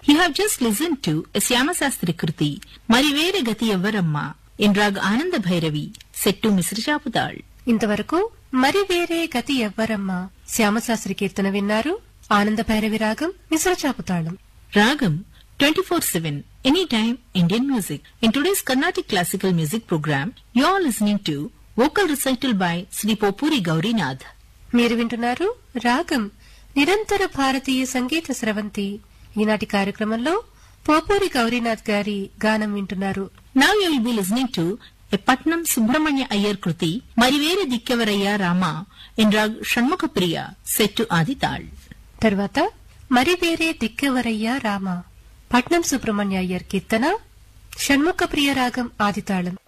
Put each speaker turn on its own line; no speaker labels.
You have just listened to a Syamasastri Kruti, Marivere Gati Yavvaramma, in Rag Ananda Bhairavi, set to Misra Chapudal.
ఇంతవరకు మరి వేరే గతి ఎవ్వరమ్మ శ్యామశాస్త్రి కీర్తన విన్నారు ఆనంద భైరవి రాగం మిశ్రచాపుతాళం
Ragam 24-7, anytime Indian music. In today's Carnatic classical music program, you are listening to vocal recital by Sri Popuri Gaurinath.
మీరు వింటున్నారు రాగం నిరంతర భారతీయ సంగీత స్రవంతి ఈనాటి కార్యక్రమంలో పోపూరి గౌరీనాథ్ గారి గానం వింటున్నారు
Now you will be listening to a Patnam Subramanya Iyer Kruti, Marivere Dikkavaraya Rama, in Rag Shanmukapriya, set to Adital.
తర్వాత మరి వేరే దిక్కెవరయ్యా రామ పట్నం సుబ్రహ్మణ్య అయ్యర్ కీర్తన షణ్ముఖ ప్రియ రాగం ఆదితాళం